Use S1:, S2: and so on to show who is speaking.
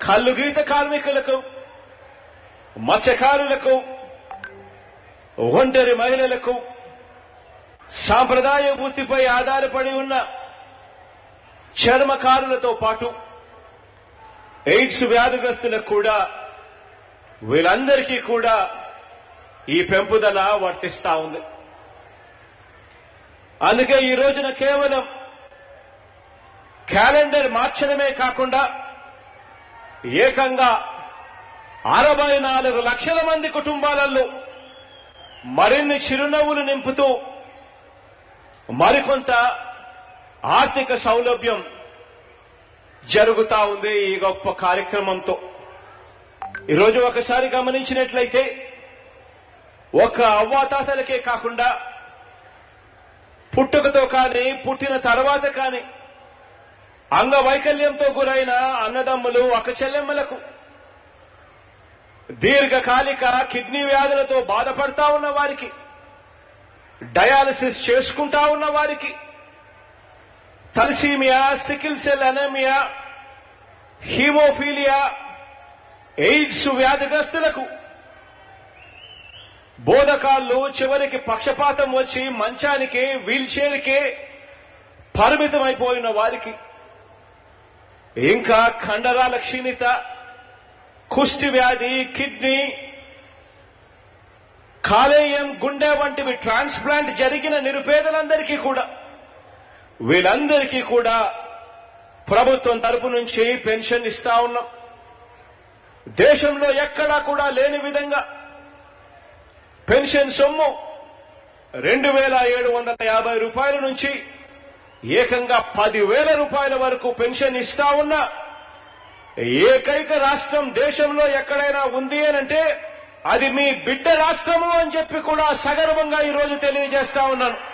S1: కల్లు గీత కార్మికులకు మత్స్యకారులకు ఒంటరి మహిళలకు సాంప్రదాయ వృత్తిపై ఆధారపడి ఉన్న చర్మకారులతో పాటు ఎయిడ్స్ వ్యాధిగ్రస్తులకు కూడా వీళ్ళందరికీ కూడా ఈ పెంపుదల వర్తిస్తా ఉంది అందుకే ఈ రోజున కేవలం క్యాలెండర్ మార్చడమే కాకుండా ఏకంగా అరవై నాలుగు లక్షల మంది కుటుంబాలలో మరిన్ని చిరునవ్వులు నింపుతూ మరికొంత ఆర్థిక సౌలభ్యం జరుగుతా ఉంది ఈ గొప్ప కార్యక్రమంతో ఈరోజు ఒకసారి గమనించినట్లయితే ఒక అవ్వాతాతలకే కాకుండా పుట్టుకతో కానీ పుట్టిన తర్వాత కానీ అంగవైకల్యంతో గురైన అన్నదమ్ములు ఒక చెల్లెమ్మలకు దీర్ఘకాలిక కిడ్నీ వ్యాధులతో బాధపడతా ఉన్న వారికి డయాలసిస్ చేసుకుంటా ఉన్న వారికి thalassaemia sickle cell anaemia haemophilia AIDS వ్యాధిగ్రస్తులకు బోధకాళ్ళు చివరికి పక్షపాతం వచ్చి మంచానికి వీల్ చైర్కే పరిమితమైపోయిన వారికి ఇంకా కండరాల క్షీణిత కుష్టి వ్యాధి కిడ్నీ కాలేయం గుండె వంటివి ట్రాన్స్ప్లాంట్ జరిగిన నిరుపేదలందరికీ కూడా వీళ్ళందరికీ కూడా ప్రభుత్వం తరపు నుంచి పెన్షన్ ఇస్తా ఉన్నాం దేశంలో ఎక్కడా కూడా లేని విధంగా పెన్షన్ సొమ్ము రెండు వేల ఏడు వందల యాభై రూపాయల నుంచి ఏకంగా పదివేల రూపాయల వరకు పెన్షన్ ఇస్తా ఉన్న ఏకైక రాష్ట్రం దేశంలో ఎక్కడైనా ఉంది అనంటే అది మీ బిడ్డ రాష్ట్రము అని చెప్పి కూడా సగర్వంగా ఈ రోజు తెలియజేస్తా ఉన్నాను